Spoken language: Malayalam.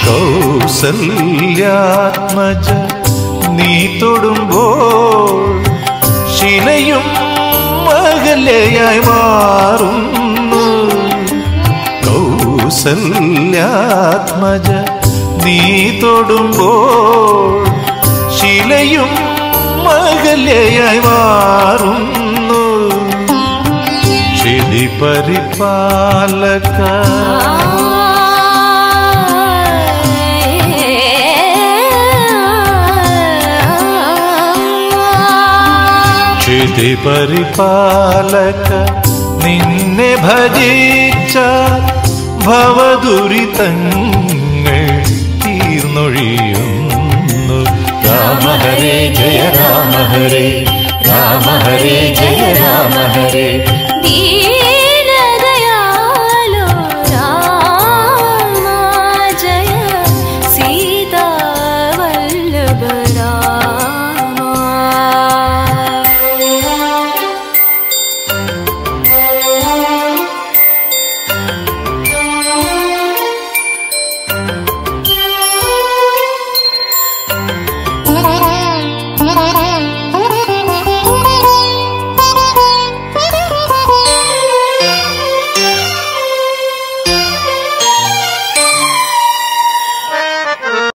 കൗസല്യാത്മജ നീ തൊടുമ്പോൾ ശിലയും മകലയായി മാറുന്നു കൗസല്യാത്മജ നീ തൊടുമ്പോൾ ശിലയും മകലയായി മാറുന്നു ക്ഷിതി പരിപാലക ക്ഷിതി പരിപാലക നിന്നെ ഭജിച്ച ഭവദുരിതങ്ങൾ തീർന്നൊഴിയുന്നു രാമ ഹരേ ജയ രാമ ഹരേ രാമ ഹരേ ജയ രാമ ഹരേ ദീ